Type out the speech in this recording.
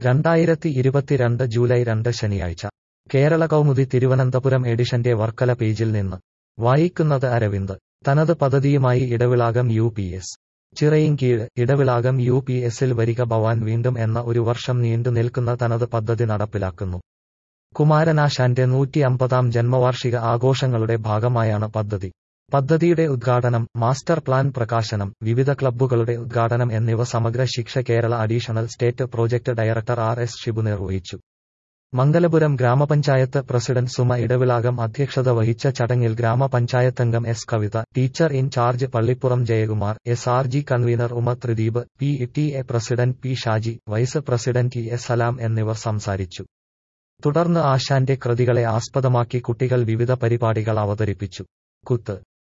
രണ്ടായിരത്തി ഇരുപത്തിരണ്ട് ജൂലൈ രണ്ട് ശനിയാഴ്ച കേരള കൗമുദി തിരുവനന്തപുരം എഡിഷന്റെ വർക്കല പേജിൽ നിന്ന് വായിക്കുന്നത് അരവിന്ദ് തനത് പദ്ധതിയുമായി Edavilakam U P S Chirayinkeezhu Edavilakam U P എസിൽ വരിക ഭവാൻ വീണ്ടും എന്ന ഒരു വർഷം നീണ്ടു നിൽക്കുന്ന തനത് പദ്ധതി നടപ്പിലാക്കുന്നു കുമാരനാശാന്റെ നൂറ്റി അമ്പതാം ജന്മവാർഷിക ആഘോഷങ്ങളുടെ ഭാഗമായാണ് പദ്ധതി പദ്ധതിയുടെ ഉദ്ഘാടനം മാസ്റ്റർ പ്ലാൻ പ്രകാശനം വിവിധ ക്ലബ്ബുകളുടെ ഉദ്ഘാടനം എന്നിവ Samagra Shiksha Kerala additional state project director R S Shibu നിർവഹിച്ചു മംഗലപുരം ഗ്രാമപഞ്ചായത്ത് പ്രസിഡന്റ് സുമ ഇടവിളാകം അധ്യക്ഷത വഹിച്ച ചടങ്ങിൽ ഗ്രാമപഞ്ചായത്തംഗം S Kavitha teacher in charge Pallippuram Jayakumar S R G convener Uma Thrideep P T A president P Shaji vice president E S Salam എന്നിവർ സംസാരിച്ചു തുടർന്ന് ആശാന്റെ കൃതികളെ ആസ്പദമാക്കി കുട്ടികൾ വിവിധ പരിപാടികൾ അവതരിപ്പിച്ചു കുത്ത്